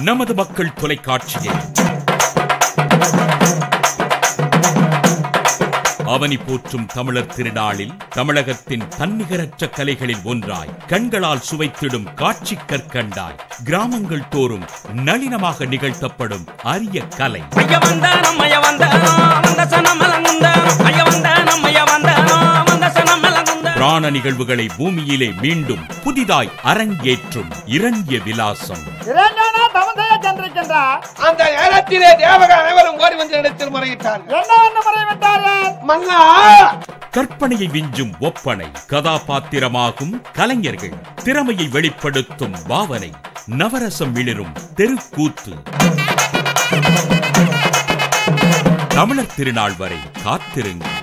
நமது மக்கள் தொலைக்காட்சியில் அவனி போற்றும் தமிழர் திருநாளில் தமிழகத்தின் தன்னிகரற்ற கலைகளில் ஒன்றாய் கண்களால் சுவைத்திடும் காட்சி கற்கண்டாய் கிராமங்கள் தோறும் நளினமாக நிகழ்த்தப்படும் அரிய கலை ஐய வந்தானம் ஐய வந்தானம் வந்த சனம் மலங்குந்தானம் ஐய வந்தானம் ஐய வந்தானம் வந்த சனம் மலங்குந்தானம் பிராண நிகழ்வுகளை பூமியிலே மீண்டும் புதிதாய் அரங்கேற்றும் இரண்ய விலாசம் இளைஞனா தவம் செய்ய சென்றிருக்கின்றார் அந்த நேரத்திலே தேவர்கள் அனைவரும் ஓடி வந்து இடத்தில் முறையிட்டார்கள் என்ன என்ன முறைவிட்டார்கள் மன்னா கற்பனையை விஞ்சும் ஒப்பனை கதாபாத்திரமாகும் கலைஞர்கள் திறமையை வெளிப்படுத்தும் பாவனை நவரசம் மிளிரும் தெருக்கூத்து தமிழர் திருநாள் வரை காத்திருங்கள்